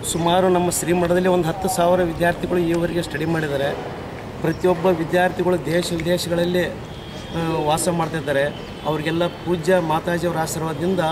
ಸುಮಾರು ನಮ್ಮ ಶ್ರೀಮಠದಲ್ಲಿ ಒಂದು ಹತ್ತು ಸಾವಿರ ವಿದ್ಯಾರ್ಥಿಗಳು ಈವರೆಗೆ ಸ್ಟಡಿ ಮಾಡಿದ್ದಾರೆ ಪ್ರತಿಯೊಬ್ಬ ವಿದ್ಯಾರ್ಥಿಗಳು ದೇಶ ವಿದೇಶಗಳಲ್ಲಿ ಆ, ವಾಸ ಮಾಡ್ತಿದ್ದಾರೆ ಅವರಿಗೆಲ್ಲ ಪೂಜ್ಯ ಮಾತಾಜಿಯವರ ಆಶೀರ್ವಾದದಿಂದ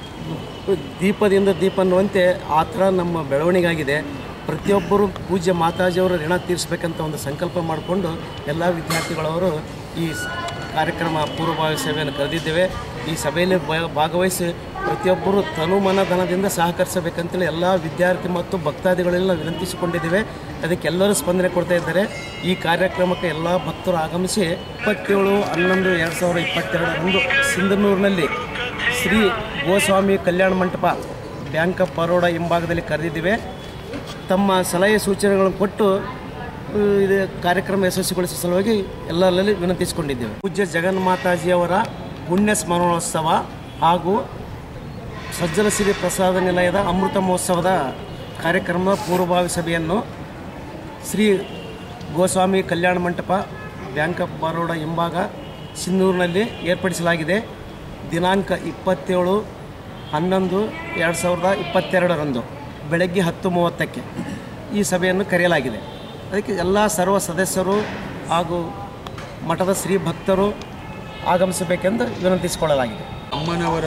ದೀಪದಿಂದ ದೀಪ ಅನ್ನುವಂತೆ ಆ ಥರ ನಮ್ಮ ಬೆಳವಣಿಗೆ ಆಗಿದೆ ಪ್ರತಿಯೊಬ್ಬರು ಪೂಜ್ಯ ಮಾತಾಜಿಯವರ ಋಣ ತೀರಿಸ್ಬೇಕಂತ ಒಂದು ಸಂಕಲ್ಪ ಮಾಡಿಕೊಂಡು ಎಲ್ಲ ವಿದ್ಯಾರ್ಥಿಗಳವರು ಈ ಸ್- ಕಾರ್ಯಕ್ರಮ ಪೂರ್ವಭಾವಿ ಸಭೆಯನ್ನು ಕರೆದಿದ್ದೇವೆ ಈ ಸಭೆಯಲ್ಲಿ ಭಾ- ಭಾಗವಹಿಸಿ ಪ್ರತಿಯೊಬ್ಬರು ತನು ಮನ ಧನದಿಂದ ಸಹಕರಿಸಬೇಕಂತೇಳಿ ಎಲ್ಲ ವಿದ್ಯಾರ್ಥಿ ಮತ್ತು ಭಕ್ತಾದಿಗಳೆಲ್ಲ ವಿನಂತಿಸಿಕೊಂಡಿದ್ದೇವೆ ಅದಕ್ಕೆಲ್ಲರೂ ಸ್ಪಂದನೆ ಕೊಡ್ತಾ ಇದ್ದಾರೆ ಈ ಕಾರ್ಯಕ್ರಮಕ್ಕೆ ಎಲ್ಲ ಭಕ್ತರು ಆಗಮಿಸಿ ಇಪ್ಪತ್ತೇಳು ಹನ್ನೊಂದು ಎರಡು ಸಾವಿರದ ಇಪ್ಪತ್ತೆರಡರಂದು ಸಿಂಧನೂರಿನಲ್ಲಿ ಶ್ರೀ ಗೋಸ್ವಾಮಿ ಕಲ್ಯಾಣ ಮಂಟಪ ಬ್ಯಾಂಕ್ ಆಫ್ ಬರೋಡ ಹಿಂಭಾಗದಲ್ಲಿ ಕರೆದಿದ್ದೇವೆ ತಮ್ಮ ಸಲಹೆ ಸೂಚನೆಗಳನ್ನು ಕೊಟ್ಟು ಆ, ಇದು ಕಾರ್ಯಕ್ರಮ ಯಶಸ್ವಿಗೊಳಿಸುವ ಸಲುವಾಗಿ ಎಲ್ಲರಲ್ಲಿ ವಿನಂತಿಸಿಕೊಂಡಿದ್ದೇವೆ ಪೂಜ್ಯ ಜಗನ್ಮಾತಾಜಿಯವರ ಪುಣ್ಯ ಸ್ಮರಣೋತ್ಸವ ಹಾಗೂ ಸಜ್ಜನ ಸಿರಿ ಪ್ರಸಾದ ನಿಲಯದ ಅಮೃತ ಮಹೋತ್ಸವದ ಕಾರ್ಯಕ್ರಮದ ಪೂರ್ವಭಾವಿ ಸಭೆಯನ್ನು ಶ್ರೀ ಗೋಸ್ವಾಮಿ ಕಲ್ಯಾಣ ಮಂಟಪ ಬ್ಯಾಂಕ್ ಆಫ್ ಬರೋಡ ಹಿಂಭಾಗ ಸಿಂಧೂರಿನಲ್ಲಿ ಏರ್ಪಡಿಸಲಾಗಿದೆ ದಿನಾಂಕ ಇಪ್ಪತ್ತೇಳು ಹನ್ನೊಂದು ಎರಡು ಸಾವಿರದ ಇಪ್ಪತ್ತೆರಡರಂದು ಬೆಳಗ್ಗೆ ಹತ್ತು ಮೂವತ್ತಕ್ಕೆ ಈ ಸಭೆಯನ್ನು ಕರೆಯಲಾಗಿದೆ ಅದಕ್ಕೆ ಎಲ್ಲ ಸರ್ವ ಸದಸ್ಯರು ಹಾಗೂ ಮಠದ ಶ್ರೀ ಭಕ್ತರು ಆಗಮಿಸಬೇಕೆಂದು ವಿನಂತಿಸಿಕೊಳ್ಳಲಾಗಿದೆ ಅಮ್ಮನವರ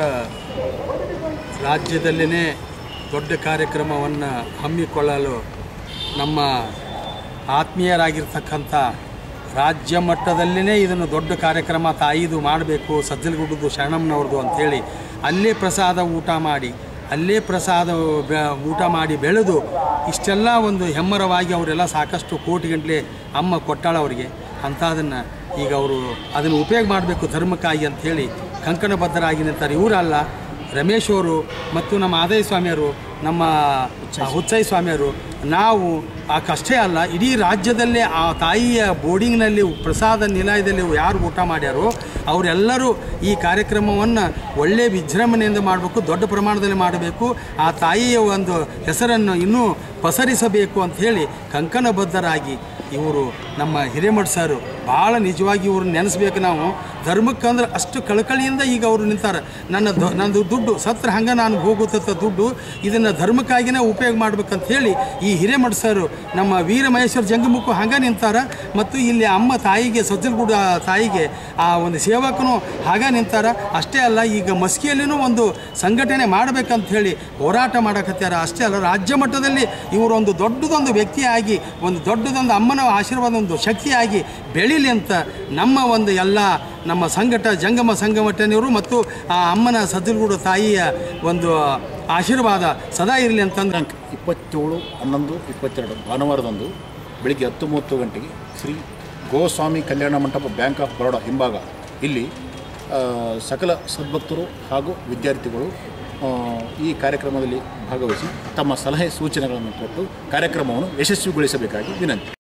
ರಾಜ್ಯದಲ್ಲೇ ದೊಡ್ಡ ಕಾರ್ಯಕ್ರಮವನ್ನು ಹಮ್ಮಿಕೊಳ್ಳಲು ನಮ್ಮ ಆತ್ಮೀಯರಾಗಿರ್ತಕ್ಕಂಥ ರಾಜ್ಯ ಮಟ್ಟದಲ್ಲೇ ಇದನ್ನು ದೊಡ್ಡ ಕಾರ್ಯಕ್ರಮ ತಾಯಿದು ಮಾಡಬೇಕು ಸಜ್ಜಲಗುಡ್ಡದು ಶರಣಮ್ಮನವ್ರದ್ದು ಅಂಥೇಳಿ ಅಲ್ಲೇ ಪ್ರಸಾದ ಊಟ ಮಾಡಿ ಅಲ್ಲೇ ಪ್ರಸಾದ ಬೆ ಊಟ ಮಾಡಿ ಬೆಳೆದು ಇಷ್ಟೆಲ್ಲ ಒಂದು ಹೆಮ್ಮರವಾಗಿ ಅವರೆಲ್ಲ ಸಾಕಷ್ಟು ಕೋಟಿಗಂಟ್ಲೆ ಅಮ್ಮ ಕೊಟ್ಟಾಳ ಅವರಿಗೆ ಅಂಥದನ್ನು ಈಗ ಅವರು ಅದನ್ನು ಉಪಯೋಗ ಮಾಡಬೇಕು ಧರ್ಮಕ್ಕಾಗಿ ಅಂಥೇಳಿ ಕಂಕಣಬದ್ಧರಾಗಿ ನಿಂತಾರೆ ಇವರಲ್ಲ ರಮೇಶ್ ಅವರು ಮತ್ತು ನಮ್ಮ ಆದಾಯ ಸ್ವಾಮಿಯವರು ನಮ್ಮ ಹುಚ್ಚಯ್ಯ ಸ್ವಾಮಿಯವರು ನಾವು ಆ ಕಷ್ಟೇ ಅಲ್ಲ ಇಡೀ ರಾಜ್ಯದಲ್ಲೇ ಆ ತಾಯಿಯ ಬೋರ್ಡಿಂಗ್ನಲ್ಲಿ ಪ್ರಸಾದ ನಿಲಯದಲ್ಲಿ ಯಾರು ಊಟ ಮಾಡ್ಯಾರೋ ಅವರೆಲ್ಲರೂ ಈ ಕಾರ್ಯಕ್ರಮವನ್ನು ಒಳ್ಳೆಯ ವಿಜೃಂಭಣೆಯಿಂದ ಮಾಡಬೇಕು ದೊಡ್ಡ ಪ್ರಮಾಣದಲ್ಲಿ ಮಾಡಬೇಕು ಆ ತಾಯಿಯ ಒಂದು ಹೆಸರನ್ನು ಇನ್ನೂ ಪಸರಿಸಬೇಕು ಅಂತ ಹೇಳಿ ಕಂಕಣಬದ್ಧರಾಗಿ ಇವರು ನಮ್ಮ ಹಿರೇಮಠ ಸರ್ ಭಾಳ ನಿಜವಾಗಿ ಇವ್ರು ನೆನೆಸ್ಬೇಕು ನಾವು ಧರ್ಮಕ್ಕಂದ್ರೆ ಅಷ್ಟು ಕಳಕಳಿಯಿಂದ ಈಗ ಅವರು ನಿಂತಾರೆ ನನ್ನ ದ ನಂದು ದುಡ್ಡು ಸತ್ರ ಹಂಗೆ ನಾನು ಹೋಗುತ್ತ ದುಡ್ಡು ಇದನ್ನು ಧರ್ಮಕ್ಕಾಗಿನೇ ಉಪಯೋಗ ಮಾಡ್ಬೇಕಂತ ಹೇಳಿ ಈ ಹಿರೇಮಠ ಸರ್ ನಮ್ಮ ವೀರ ಮಹೇಶ್ವರ ಜಂಗಮಕ್ಕೂ ಹಂಗೆ ನಿಂತಾರ ಮತ್ತು ಇಲ್ಲಿ ಅಮ್ಮ ತಾಯಿಗೆ ಸಜ್ಜಲಗೂಡ ತಾಯಿಗೆ ಆ ಒಂದು ಸೇವಕನು ಹಾಗೆ ನಿಂತಾರ ಅಷ್ಟೇ ಅಲ್ಲ ಈಗ ಮಸ್ಕಿಯಲ್ಲಿನೂ ಒಂದು ಸಂಘಟನೆ ಮಾಡಬೇಕಂತ ಹೇಳಿ ಹೋರಾಟ ಮಾಡಕತ್ಯಾರ ಅಷ್ಟೇ ಅಲ್ಲ ರಾಜ್ಯ ಮಟ್ಟದಲ್ಲಿ ಇವರು ಒಂದು ದೊಡ್ಡದೊಂದು ವ್ಯಕ್ತಿಯಾಗಿ ಒಂದು ದೊಡ್ಡದೊಂದು ಅಮ್ಮನ ಆಶೀರ್ವಾದ ಒಂದು ಶಕ್ತಿಯಾಗಿ ಬೆಳೀಲಿ ಅಂತ ನಮ್ಮ ಒಂದು ಎಲ್ಲ ನಮ್ಮ ಸಂಘಟ ಜಂಗಮ ಸಂಘಟನೆಯವರು ಮತ್ತು ಆ ಅಮ್ಮನ ಸಜ್ಜಲಗೂಡು ತಾಯಿಯ ಒಂದು ಆಶೀರ್ವಾದ ಸದಾ ಇರಲಿ ಅಂತಂದ್ರೆ ದಿನಾಂಕ ಇಪ್ಪತ್ತೇಳು ಹನ್ನೊಂದು ಇಪ್ಪತ್ತೆರಡು ಭಾನುವಾರದಂದು ಬೆಳಿಗ್ಗೆ ಹತ್ತು ಮೂವತ್ತು ಗಂಟೆಗೆ ಶ್ರೀ ಗೋಸ್ವಾಮಿ ಕಲ್ಯಾಣ ಮಂಟಪ ಬ್ಯಾಂಕ್ ಆಫ್ ಬರೋಡಾ ಹಿಂಭಾಗ ಇಲ್ಲಿ ಆ, ಸಕಲ ಸದ್ಭಕ್ತರು ಹಾಗೂ ವಿದ್ಯಾರ್ಥಿಗಳು ಆ, ಈ ಕಾರ್ಯಕ್ರಮದಲ್ಲಿ ಭಾಗವಹಿಸಿ ತಮ್ಮ ಸಲಹೆ ಸೂಚನೆಗಳನ್ನು ಕೊಟ್ಟು ಕಾರ್ಯಕ್ರಮವನ್ನು ಯಶಸ್ವಿಗೊಳಿಸಬೇಕಾಗಿ ವಿನಂತಿ